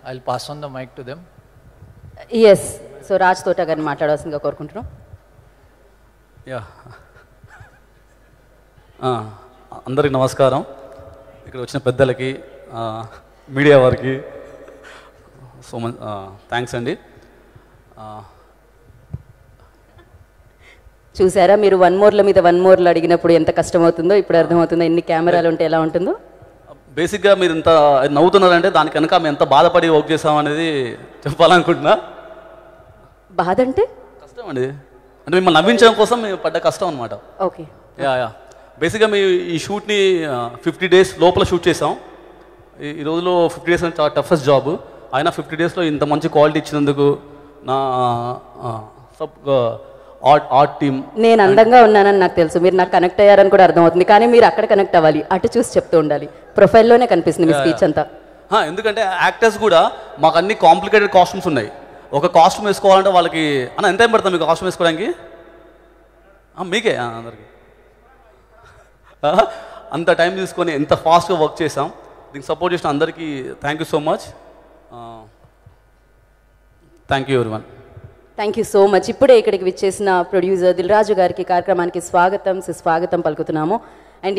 I'll pass on the mic to them. Yes so Raj Thota గారిని మాట్లాడాల్సిందిగా కోరుకుంటున్నాం యా ఆ, అందరికి నమస్కారం ఇక్కడ వచ్చిన పెద్దలకి ఆ, మీడియా వారికి సో మచ్ థ్యాంక్స్ అండి ఆ, చూసారా మీరు వన్ మోర్ల మీద వన్ మోర్లు అడిగినప్పుడు ఎంత కష్టమవుతుందో ఇప్పుడు అర్థమవుతుందో ఎన్ని కెమెరాలు ఉంటే ఎలా ఉంటుందో బేసిక్గా మీరు ఇంత నవ్వుతున్నారంటే దానికి కనుక మేము ఎంత బాధపడి వర్క్ చేసామనేది చెప్పాలనుకుంటున్నా బాధ అంటే కష్టం అండి అంటే మిమ్మల్ని నవ్వించడం కోసం మేము పడ్డ కష్టం అనమాట ఓకే యా యా బేసిక్గా మేము ఈ షూట్ని ఫిఫ్టీ డేస్ లోపల షూట్ చేసాం ఈ- ఈ రోజులో ఫిఫ్టీ డేస్ అంటే చాలా టఫెస్ట్ జాబ్ అయినా ఫిఫ్టీ డేస్లో ఇంత మంచి క్వాలిటీ ఇచ్చినందుకు నా సబ్ ఆర్ట్ ఆర్ట్ టీమ్ నేను అందంగా ఉన్నానని నాకు తెలుసు మీరు నాకు కనెక్ట్ అయ్యారని కూడా అర్థమవుతుంది కానీ మీరు అక్కడ కనెక్ట్ అవ్వాలి అటు చూసి చెప్తూ ఉండాలి ప్రొఫైల్లోనే కనిపిస్తుంది మీ స్పీచ్ అంతా ఎందుకంటే యాక్టర్స్ కూడా మాకు అన్ని కాంప్లికేటెడ్ కాస్ట్యూమ్స్ ఉన్నాయి ఒక కాస్ట్యూమ్ వేసుకోవాలంటే వాళ్ళకి అన్న ఎంత ఏం పడుతుంది మీకు కాస్ట్యూమ్ వేసుకోవడానికి ఆ, మీకే ఆ, అందరికి ఆ, అంత టైం తీసుకొని ఎంత ఫాస్ట్గా వర్క్ చేసాం దీనికి సపోర్ట్ చేసిన అందరికీ thank you so much thank you everyone thank you so much ఇప్పుడే ఇక్కడికి విచ్చేసిన ప్రొడ్యూసర్ దిల్రాజు గారికి కార్యక్రమానికి స్వాగతం సుస్వాగతం పలుకుతున్నాము